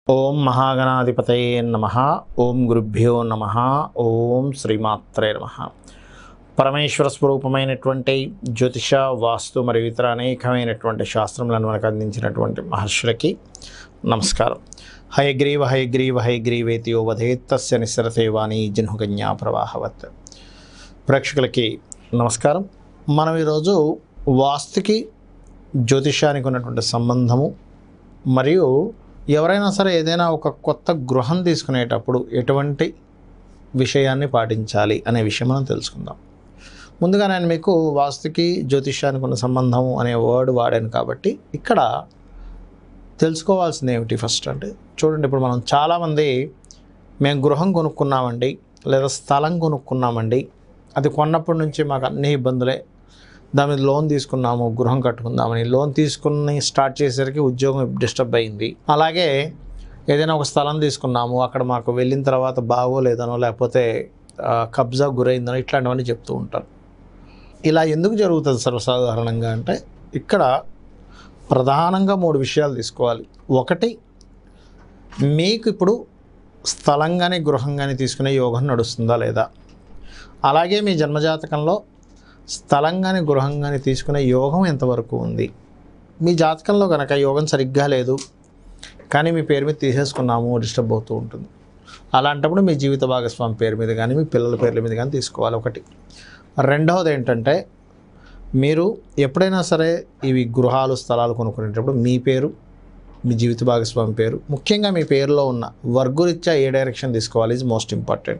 ఓం మహాగణాధిపతయే నమ ఓం గురుభ్యో నమ ఓం శ్రీమాత్రే నమ పరమేశ్వర స్వరూపమైనటువంటి జ్యోతిష వాస్తు మరియు ఇతర అనేకమైనటువంటి శాస్త్రములను మనకు అందించినటువంటి మహర్షులకి నమస్కారం హయగ్రీవ హయగ్రీవ హయగ్రీవేతి యో వధేత్తస్య నిస్సరతే వాణి జన్హుకన్యా ప్రవాహవత్ ప్రేక్షకులకి నమస్కారం మనం ఈరోజు వాస్తుకి జ్యోతిషానికి ఉన్నటువంటి సంబంధము మరియు ఎవరైనా సరే ఏదైనా ఒక కొత్త గృహం తీసుకునేటప్పుడు ఎటువంటి విషయాన్ని పాటించాలి అనే విషయం మనం తెలుసుకుందాం ముందుగా నేను మీకు వాస్తుకి జ్యోతిష్యానికి ఉన్న సంబంధం అనే వర్డ్ వాడాను కాబట్టి ఇక్కడ తెలుసుకోవాల్సింది ఏమిటి ఫస్ట్ అంటే చూడండి ఇప్పుడు మనం చాలామంది మేము గృహం కొనుక్కున్నామండి లేదా స్థలం కొనుక్కున్నామండి అది కొన్నప్పటి నుంచి మాకు అన్ని ఇబ్బందులే దాని మీద లోన్ తీసుకున్నాము గృహం కట్టుకుందామని లోన్ తీసుకుని స్టార్ట్ చేసేసరికి ఉద్యోగం డిస్టర్బ్ అయింది అలాగే ఏదైనా ఒక స్థలం తీసుకున్నాము అక్కడ మాకు వెళ్ళిన తర్వాత బాగోలేదనో లేకపోతే ఆ, కబ్జా గురైందనో ఇట్లాంటివన్నీ చెప్తూ ఉంటారు ఇలా ఎందుకు జరుగుతుంది సర్వసాధారణంగా అంటే ఇక్కడ ప్రధానంగా మూడు విషయాలు తీసుకోవాలి ఒకటి మీకు ఇప్పుడు స్థలం కానీ గృహం కానీ తీసుకునే యోగం నడుస్తుందా లేదా అలాగే మీ జన్మజాతకంలో స్థలం కానీ గృహం కానీ తీసుకునే యోగం ఎంతవరకు ఉంది మీ జాతకంలో కనుక యోగం సరిగ్గా లేదు కానీ మీ పేరు మీద తీసేసుకున్నాము డిస్టర్బ్ అవుతూ ఉంటుంది అలాంటప్పుడు మీ జీవిత భాగస్వామి పేరు మీద కానీ మీ పిల్లల పేర్ల మీద కానీ తీసుకోవాలి ఒకటి రెండవది ఏంటంటే మీరు ఎప్పుడైనా సరే ఇవి గృహాలు స్థలాలు కొనుక్కునేటప్పుడు మీ పేరు మీ జీవిత భాగస్వామి పేరు ముఖ్యంగా మీ పేరులో ఉన్న వర్గురీత్యా ఏ డైరెక్షన్ తీసుకోవాలి ఈజ్ మోస్ట్ ఇంపార్టెంట్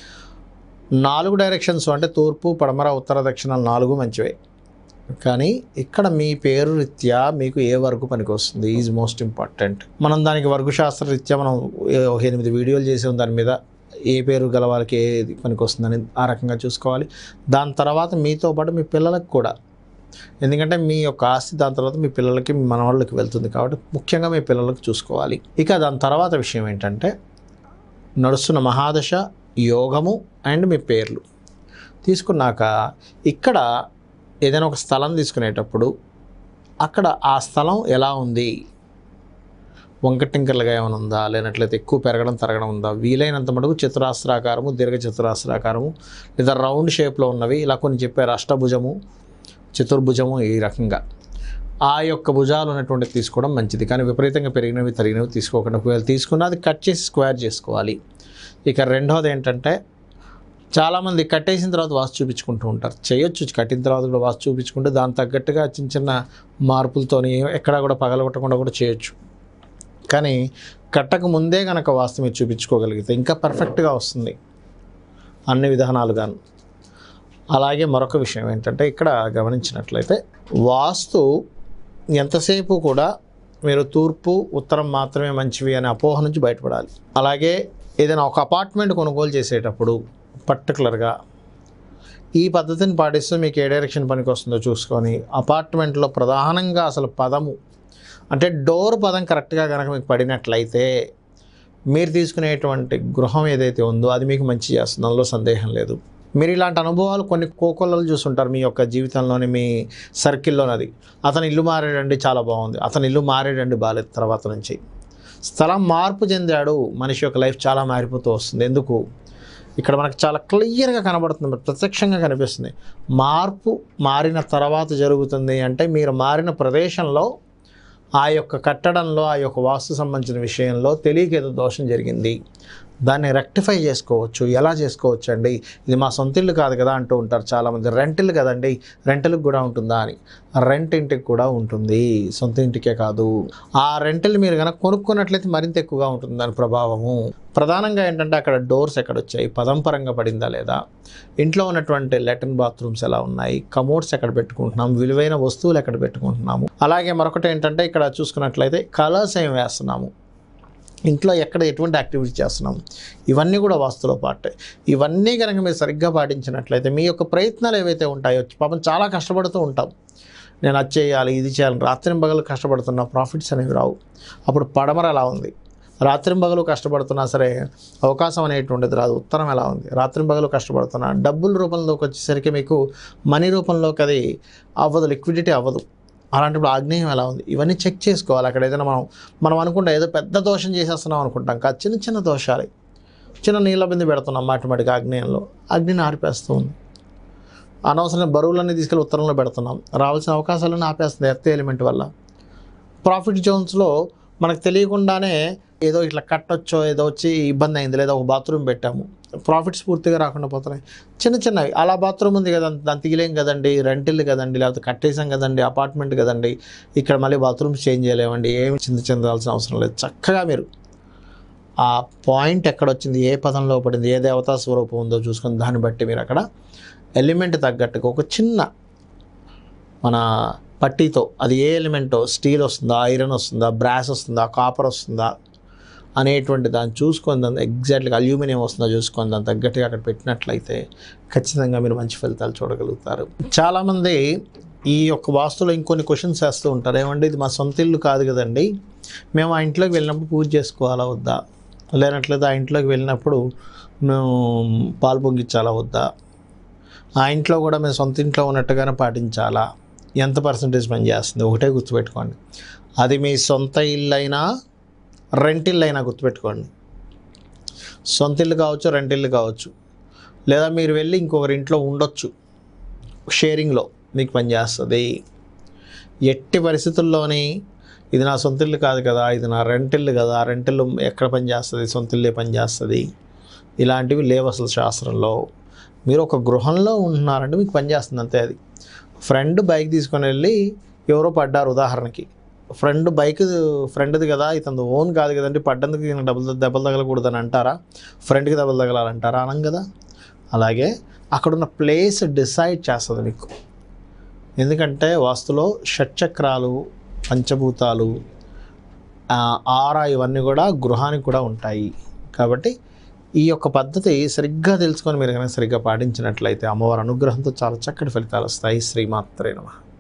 నాలుగు డైరెక్షన్స్ అంటే తూర్పు పడమర ఉత్తర దక్షిణ నాలుగు మంచివే కానీ ఇక్కడ మీ పేరు రీత్యా మీకు ఏ వర్గు పనికి వస్తుంది ఈజ్ మోస్ట్ ఇంపార్టెంట్ మనం దానికి వర్గు శాస్త్ర రీత్యా మనం ఏ- ఒక ఎనిమిది వీడియోలు చేసాం దాని మీద ఏ పేరు గల వాళ్ళకి ఏది పనికి వస్తుందని ఆ రకంగా చూసుకోవాలి దాని తర్వాత మీతో పాటు మీ పిల్లలకు కూడా ఎందుకంటే మీ యొక్క ఆస్తి దాని తర్వాత మీ పిల్లలకి మీ మనవాళ్ళకి వెళ్తుంది కాబట్టి ముఖ్యంగా మీ పిల్లలకు చూసుకోవాలి ఇక దాని తర్వాత విషయం ఏంటంటే నడుస్తున్న మహాదశ యోగము అండ్ మీ పేర్లు తీసుకున్నాక ఇక్కడ ఏదైనా ఒక స్థలం తీసుకునేటప్పుడు అక్కడ ఆ స్థలం ఎలా ఉంది వంకటింకర్లుగా ఏమైనా ఉందా లేనట్లయితే ఎక్కువ పెరగడం తరగడం ఉందా వీలైనంత మటుకు చతురాస్రాకారము దీర్ఘ చతురాస్రాకారము లేదా రౌండ్ షేప్లో ఉన్నవి ఇలా కొన్ని చెప్పారు అష్టభుజము చతుర్భుజము ఈ రకంగా ఆ యొక్క భుజాలు ఉన్నటువంటి తీసుకోవడం మంచిది కానీ విపరీతంగా పెరిగినవి తరిగినవి తీసుకోకుండా ఒకవేళ తీసుకున్నా అది కట్ చేసి స్క్వేర్ చేసుకోవాలి ఇక రెండవది ఏంటంటే చాలామంది కట్టేసిన తర్వాత వాస్తు చూపించుకుంటూ ఉంటారు చేయొచ్చు కట్టిన తర్వాత కూడా వాస్తు చూపించుకుంటే దానికి తగ్గట్టుగా చిన్న చిన్న మార్పులతోని ఎక్కడా కూడా పగలగొట్టకుండా కూడా చేయొచ్చు కానీ కట్టక ముందే కనుక వాస్తు మీరు చూపించుకోగలిగితే ఇంకా పర్ఫెక్ట్గా వస్తుంది అన్ని విధానాలుగాను అలాగే మరొక విషయం ఏంటంటే ఇక్కడ గమనించినట్లయితే వాస్తు ఎంతసేపు కూడా మీరు తూర్పు ఉత్తరం మాత్రమే మంచివి అనే అపోహ నుంచి బయటపడాలి అలాగే ఏదైనా ఒక అపార్ట్మెంట్ కొనుగోలు చేసేటప్పుడు పర్టికులర్గా ఈ పద్ధతిని పాటిస్తూ మీకు ఏ డైరెక్షన్ పనికి వస్తుందో చూసుకొని అపార్ట్మెంట్లో ప్రధానంగా అసలు పదము అంటే డోర్ పదం కరెక్ట్గా కనుక మీకు పడినట్లయితే మీరు తీసుకునేటువంటి గృహం ఏదైతే ఉందో అది మీకు మంచి చేస్తుంది అందులో సందేహం లేదు మీరు ఇలాంటి అనుభవాలు కొన్ని కోకొల్లలు చూస్తుంటారు మీ యొక్క జీవితంలోని మీ సర్కిల్లోనది అతను ఇల్లు మారాడండి చాలా బాగుంది అతను ఇల్లు మారాడండి బాగాలేదు తర్వాత నుంచి స్థలం మార్పు చెందాడు మనిషి యొక్క లైఫ్ చాలా మారిపోతూ వస్తుంది ఎందుకు ఇక్కడ మనకు చాలా క్లియర్గా కనబడుతుంది ప్రత్యక్షంగా కనిపిస్తుంది మార్పు మారిన తర్వాత జరుగుతుంది అంటే మీరు మారిన ప్రదేశంలో ఆ యొక్క కట్టడంలో ఆ యొక్క వాస్తు సంబంధించిన విషయంలో తెలియక ఏదో దోషం జరిగింది దాన్ని రెక్టిఫై చేసుకోవచ్చు ఎలా చేసుకోవచ్చు అండి ఇది మా సొంత ఇల్లు కాదు కదా అంటూ ఉంటారు చాలామంది రెంట్ ఇల్లు కదండి రెంట్లకు కూడా ఉంటుందా అని రెంట్ ఇంటికి కూడా ఉంటుంది సొంత ఇంటికే కాదు ఆ రెంటల్ మీరు కనుక కొనుక్కున్నట్లయితే మరింత ఎక్కువగా ఉంటుంది దాని ప్రభావము ప్రధానంగా ఏంటంటే అక్కడ డోర్స్ ఎక్కడ వచ్చాయి పదం పరంగా పడిందా లేదా ఇంట్లో ఉన్నటువంటి లెటర్న్ బాత్రూమ్స్ ఎలా ఉన్నాయి కమోడ్స్ ఎక్కడ పెట్టుకుంటున్నాం విలువైన వస్తువులు ఎక్కడ పెట్టుకుంటున్నాము అలాగే మరొకటి ఏంటంటే ఇక్కడ చూసుకున్నట్లయితే కలర్స్ ఏం వేస్తున్నాము ఇంట్లో ఎక్కడ ఎటువంటి యాక్టివిటీ చేస్తున్నాం ఇవన్నీ కూడా వాస్తులో పాటే ఇవన్నీ కనుక మీరు సరిగ్గా పాటించినట్లయితే మీ యొక్క ప్రయత్నాలు ఏవైతే ఉంటాయో పాపం చాలా కష్టపడుతూ ఉంటాం నేను అది చేయాలి ఇది చేయాలి రాత్రింబగలు కష్టపడుతున్నా ప్రాఫిట్స్ అనేవి రావు అప్పుడు పడమర ఎలా ఉంది రాత్రింబగలు కష్టపడుతున్నా సరే అవకాశం అనేటువంటిది రాదు ఉత్తరం ఎలా ఉంది రాత్రింబగలు కష్టపడుతున్నా డబ్బుల రూపంలోకి వచ్చేసరికి మీకు మనీ రూపంలోకి అది అవ్వదు లిక్విడిటీ అవ్వదు అలాంటప్పుడు ఆగ్నేయం ఎలా ఉంది ఇవన్నీ చెక్ చేసుకోవాలి అక్కడ ఏదైనా మనం మనం అనుకుంటాం ఏదో పెద్ద దోషం చేసేస్తున్నాం అనుకుంటాం కాదు చిన్న చిన్న దోషాలు చిన్న నీళ్ళ బిందు పెడుతున్నాం మాటిమాటికి ఆగ్నేయంలో అగ్నిని ఆరిపేస్తూ ఉంది అనవసరమైన బరువులన్నీ తీసుకెళ్ళి ఉత్తరంలో పెడుతున్నాం రావాల్సిన అవకాశాలను ఆపేస్తుంది ఎర్త్ ఎలిమెంట్ వల్ల ప్రాఫిట్ జోన్స్లో మనకు తెలియకుండానే ఏదో ఇట్లా కట్టొచ్చో ఏదో వచ్చి ఇబ్బంది అయింది లేదా ఒక బాత్రూమ్ పెట్టాము ప్రాఫిట్స్ పూర్తిగా రాకుండా పోతున్నాయి చిన్న చిన్నవి అలా బాత్రూమ్ ఉంది కదా దాన్ని తీయలేం కదండి రెంటిల్లు కదండి లేకపోతే కట్టేసాం కదండి అపార్ట్మెంట్ కదండి ఇక్కడ మళ్ళీ బాత్రూమ్స్ చేంజ్ చేయలేమండి ఏమి చింత చెందాల్సిన అవసరం లేదు చక్కగా మీరు ఆ పాయింట్ ఎక్కడొచ్చింది ఏ పదంలో పడింది ఏ దేవతా స్వరూపం ఉందో చూసుకొని దాన్ని బట్టి మీరు అక్కడ ఎలిమెంట్ తగ్గట్టుగా ఒక చిన్న మన పట్టీతో అది ఏ ఎలిమెంటో స్టీల్ వస్తుందా ఐరన్ వస్తుందా బ్రాస్ వస్తుందా కాపర్ వస్తుందా అనేటువంటి దాన్ని చూసుకొని దాన్ని ఎగ్జాక్ట్గా అల్యూమినియం వస్తుందా చూసుకొని దాన్ని తగ్గట్టుగా అక్కడ పెట్టినట్లయితే ఖచ్చితంగా మీరు మంచి ఫలితాలు చూడగలుగుతారు చాలామంది ఈ యొక్క వాస్తులో ఇంకొన్ని క్వశ్చన్స్ వేస్తూ ఉంటారు ఏమంటే ఇది మా సొంత ఇల్లు కాదు కదండి మేము ఆ ఇంట్లోకి వెళ్ళినప్పుడు పూజ చేసుకోవాలా వద్దా లేనట్లయితే ఆ ఇంట్లోకి వెళ్ళినప్పుడు మేము పాలు పొంగిచ్చాలా వద్దా ఆ ఇంట్లో కూడా మేము సొంత ఇంట్లో ఉన్నట్టుగానే పాటించాలా ఎంత పర్సంటేజ్ పని చేస్తుంది ఒకటే గుర్తుపెట్టుకోండి అది మీ సొంత ఇల్లు అయినా రెంట్ ఇల్లు అయినా గుర్తుపెట్టుకోండి సొంత ఇల్లు కావచ్చు రెంట్ ఇల్లు కావచ్చు లేదా మీరు వెళ్ళి ఇంకొకరి ఇంట్లో ఉండొచ్చు షేరింగ్లో మీకు పనిచేస్తుంది ఎట్టి పరిస్థితుల్లోని ఇది నా సొంత ఇల్లు కాదు కదా ఇది నా రెంట్ ఇల్లు కదా రెంట్ ఇల్లు ఎక్కడ పనిచేస్తుంది సొంత ఇల్లే పనిచేస్తుంది ఇలాంటివి లేవు అసలు శాస్త్రంలో మీరు ఒక గృహంలో ఉంటున్నారంటే మీకు పనిచేస్తుంది అంతే అది ఫ్రెండ్ బైక్ తీసుకొని వెళ్ళి ఎవరో పడ్డారు ఉదాహరణకి ఫ్రెండ్ బైక్ ఫ్రెండ్ది కదా ఇతను ఓన్ కాదు కదండి పడ్డందుకు ఈయన డబ్బులు దెబ్బలు తగలకూడదని అంటారా ఫ్రెండ్కి దెబ్బలు తగలాలంటారా అనం కదా అలాగే అక్కడున్న ప్లేస్ డిసైడ్ చేస్తుంది మీకు ఎందుకంటే వాస్తులో షట్చక్రాలు పంచభూతాలు ఆ, ఆరా ఇవన్నీ కూడా గృహానికి కూడా ఉంటాయి కాబట్టి ఈ యొక్క పద్ధతి సరిగ్గా తెలుసుకొని మీరు కనుక సరిగ్గా పాటించినట్లయితే అమ్మవారి అనుగ్రహంతో చాలా చక్కటి ఫలితాలు వస్తాయి శ్రీమాత్రే నమః